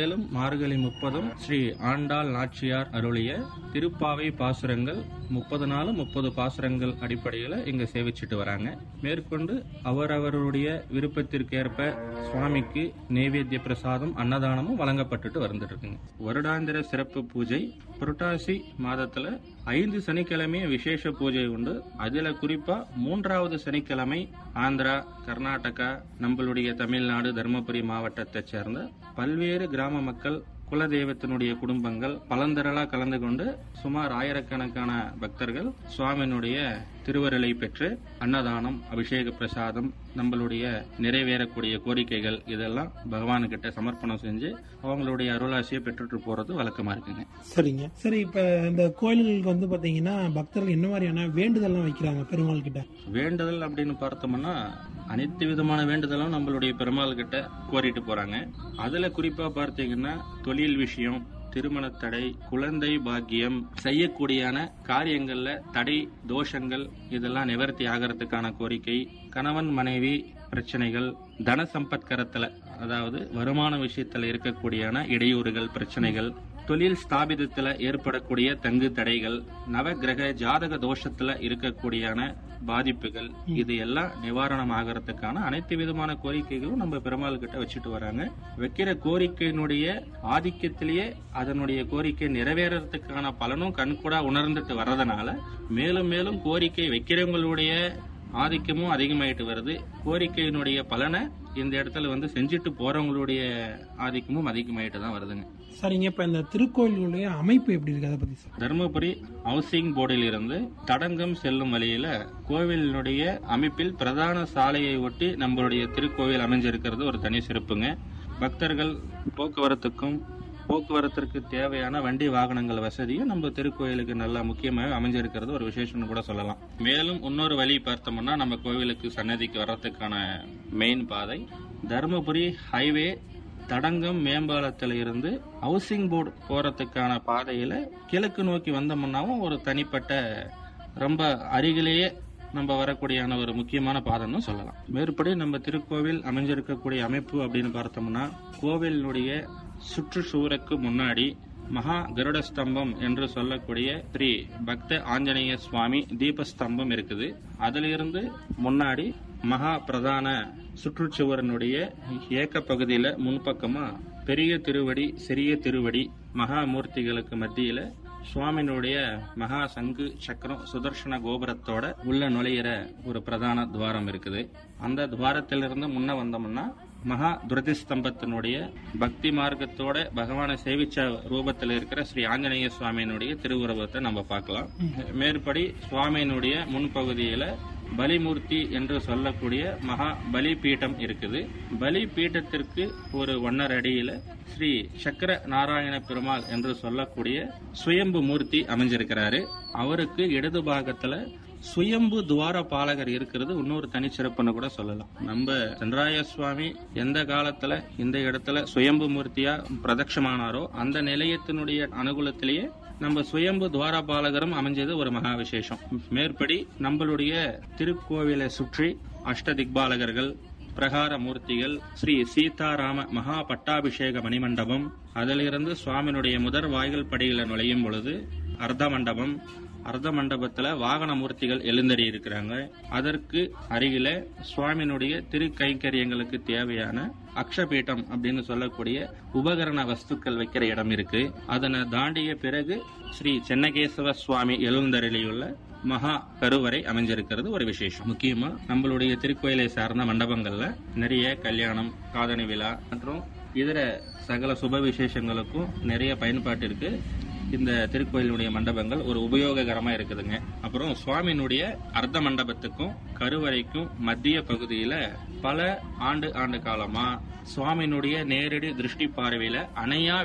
மேலும் மார்கழி முப்பதும் ஸ்ரீ ஆண்டாள் நாச்சியார் அருளிய திருப்பாவை பாசுரங்கள் முப்பது நாளும் முப்பது பாசுரங்கள் அடிப்படையில் இங்க சேவிச்சிட்டு வராங்க மேற்கொண்டு அவரவருடைய விருப்பத்திற்கேற்ப சுவாமிக்கு நைவேத்திய பிரசாதம் அன்னதானமும் வழங்கப்பட்டுட்டு வந்துட்டு இருக்குங்க வருடாந்திர சிறப்பு பூஜை புரட்டாசி மாதத்துல ஐந்து சனிக்கிழமை விசேஷ பூஜை உண்டு அதுல குறிப்பா மூன்றாவது சனிக்கிழமை ஆந்திரா கர்நாடகா நம்மளுடைய தமிழ்நாடு தருமபுரி மாவட்டத்தைச் சேர்ந்த பல்வேறு கிராம மக்கள் குலதெய்வத்தினுடைய குடும்பங்கள் பலந்தரலா கலந்து கொண்டு சுமார் ஆயிரக்கணக்கான பக்தர்கள் சுவாமியினுடைய திருவருளை பெற்று அன்னதானம் அபிஷேக பிரசாதம் நம்மளுடைய நிறைவேறக்கூடிய கோரிக்கைகள் இதெல்லாம் பகவானுக்கிட்ட சமர்ப்பணம் செஞ்சு அவங்களுடைய அருளாசியை பெற்றுட்டு போறது வழக்கமா இருக்குங்க சரிங்க சரி இப்ப இந்த கோயில்களுக்கு வந்து பாத்தீங்கன்னா பக்தர்கள் என்ன மாதிரியான வேண்டுதல்லாம் வைக்கிறாங்க பெருமாள் கிட்ட வேண்டுதல் அப்படின்னு பார்த்தோம்னா அனைத்து விதமான வேண்டுதலும் நம்மளுடைய பெருமாள் கிட்ட கோரிட்டு போறாங்க அதுல குறிப்பா பார்த்தீங்கன்னா தொழில் விஷயம் திருமண தடை குழந்தை பாக்கியம் செய்யக்கூடியான காரியங்கள்ல தடை தோஷங்கள் இதெல்லாம் நிவர்த்தி ஆகிறதுக்கான கோரிக்கை கணவன் மனைவி பிரச்சனைகள் தன சம்பத்கரத்துல அதாவது வருமான விஷயத்துல இருக்கக்கூடியான இடையூறுகள் பிரச்சனைகள் தொழில் ஸ்தாபிதத்துல ஏற்படக்கூடிய தங்கு தடைகள் நவகிரக ஜாதக தோஷத்துல இருக்கக்கூடியான பாதிப்புகள் இது எல்லாம் நிவாரணம் ஆகிறதுக்கான அனைத்து விதமான கோரிக்கைகளும் நம்ம பெருமாள் கிட்ட வச்சுட்டு வராங்க வைக்கிற கோரிக்கையினுடைய ஆதிக்கத்திலேயே அதனுடைய கோரிக்கை நிறைவேறதுக்கான பலனும் கண்கூடா உணர்ந்துட்டு வர்றதுனால மேலும் மேலும் கோரிக்கை வைக்கிறவங்களுடைய ஆதிக்கமும் அதிகமாயிட்டு வருது கோரிக்கையினுடைய பலனை இந்த இடத்துல வந்து செஞ்சுட்டு போறவங்களுடைய ஆதிக்கமும் அதிகமாயிட்டு தான் வருதுங்க சரிங்க இப்ப இந்த திருக்கோயில்களுடைய அமைப்பு எப்படி இருக்கு அதை பத்தி சொல்லுங்க. தருமபுரி ஹவுசிங் போர்டில் இருந்து தடங்கம் செல்லும் வழியில கோவிலினுடைய அமைப்பில் பிரதான சாலையை ஒட்டி நம்மளுடைய திருக்கோவில் அமைஞ்சிருக்கிறது ஒரு தனி சிறப்புங்க பக்தர்கள் போக்குவரத்துக்கும் போக்குவரத்திற்கு தேவையான வண்டி வாகனங்கள் வசதியும் நம்ம திருக்கோயிலுக்கு நல்லா முக்கியமாக அமைஞ்சிருக்கிறது ஒரு விசேஷம்னு கூட சொல்லலாம் மேலும் இன்னொரு வழி பார்த்தோம்னா நம்ம கோவிலுக்கு சன்னதிக்கு வர்றதுக்கான மெயின் பாதை தருமபுரி ஹைவே தடங்கம் மேம்பாலத்தில் இருந்து ஹவுசிங் போர்டு போறதுக்கான பாதையில கிழக்கு நோக்கி வந்தோம்னாவும் ஒரு தனிப்பட்ட ரொம்ப அருகிலேயே நம்ம வரக்கூடியான ஒரு முக்கியமான பாதைன்னு சொல்லலாம் மேற்படி நம்ம திருக்கோவில் அமைஞ்சிருக்கக்கூடிய அமைப்பு அப்படின்னு பார்த்தோம்னா கோவிலினுடைய சுற்றுச்சுவருக்கு முன்னாடி மகா கருட ஸ்தம்பம் என்று சொல்லக்கூடிய ஸ்ரீ பக்த ஆஞ்சநேய சுவாமி தீபஸ்தம்பம் இருக்குது அதிலிருந்து முன்னாடி மகா பிரதான சுற்றுச்சுவரனுடைய ஏக்க பகுதியில முன்பக்கமா பெரிய திருவடி சிறிய திருவடி மகா மூர்த்திகளுக்கு மத்தியில சுவாமியினுடைய மகா சங்கு சக்கரம் சுதர்சன கோபுரத்தோட உள்ள நுழையிற ஒரு பிரதான துவாரம் இருக்குது அந்த துவாரத்திலிருந்து முன்ன வந்தோம்னா மகா துரதிஸ்தம்பத்தினுடைய பக்தி மார்க்கத்தோட பகவானை சேவிச்ச ரூபத்தில் இருக்கிற ஸ்ரீ ஆஞ்சநேய சுவாமியினுடைய திருவுருவத்தை நம்ம பார்க்கலாம் மேற்படி சுவாமியினுடைய முன்பகுதியில பலிமூர்த்தி என்று சொல்லக்கூடிய மகா பலி பீடம் இருக்குது பலி பீட்டத்திற்கு ஒரு ஒன்னரை அடியில ஸ்ரீ சக்கர நாராயண பெருமாள் என்று சொல்லக்கூடிய சுயம்பு மூர்த்தி அமைஞ்சிருக்கிறாரு அவருக்கு இடது பாகத்துல சுயம்பு துவார பாலகர் இருக்கிறது இன்னொரு தனிச்சிறப்புன்னு கூட சொல்லலாம் நம்ம சந்திராய சுவாமி எந்த காலத்துல இந்த இடத்துல சுயம்பு மூர்த்தியா பிரதட்சமானாரோ அந்த நிலையத்தினுடைய அனுகூலத்திலேயே நம்ம சுயம்பு துவாரபாலகரும் அமைஞ்சது ஒரு மகா விசேஷம் மேற்படி நம்மளுடைய திருக்கோவிலை சுற்றி அஷ்ட திக்பாலகர்கள் பிரகார மூர்த்திகள் ஸ்ரீ சீதாராம மகா பட்டாபிஷேக மணிமண்டபம் அதிலிருந்து சுவாமியினுடைய முதற் வாய்கள் படியில நுழையும் பொழுது அர்த்த மண்டபம் அர்த்த மண்டபத்துல வாகன மூர்த்திகள் எழுந்தடி இருக்கிறாங்க அதற்கு அருகில சுவாமியினுடைய திருக்கைங்கரியங்களுக்கு தேவையான அக்ஷபீட்டம் அப்படின்னு சொல்லக்கூடிய உபகரண வஸ்துக்கள் வைக்கிற இடம் இருக்கு அதனை தாண்டிய பிறகு ஸ்ரீ சென்னகேசவ சுவாமி எழுந்தருளியுள்ள மகா கருவறை அமைஞ்சிருக்கிறது ஒரு விசேஷம் முக்கியமா நம்மளுடைய திருக்கோயிலை சார்ந்த மண்டபங்கள்ல நிறைய கல்யாணம் காதணி விழா மற்றும் இதர சகல சுப விசேஷங்களுக்கும் நிறைய பயன்பாட்டு இருக்கு இந்த திருக்கோயிலுடைய மண்டபங்கள் ஒரு உபயோககரமா இருக்குதுங்க அப்புறம் சுவாமியினுடைய அர்த்த மண்டபத்துக்கும் கருவறைக்கும் மத்திய பகுதியில பல ஆண்டு ஆண்டு காலமா சுவாமியினுடைய நேரடி திருஷ்டி பார்வையில அணையா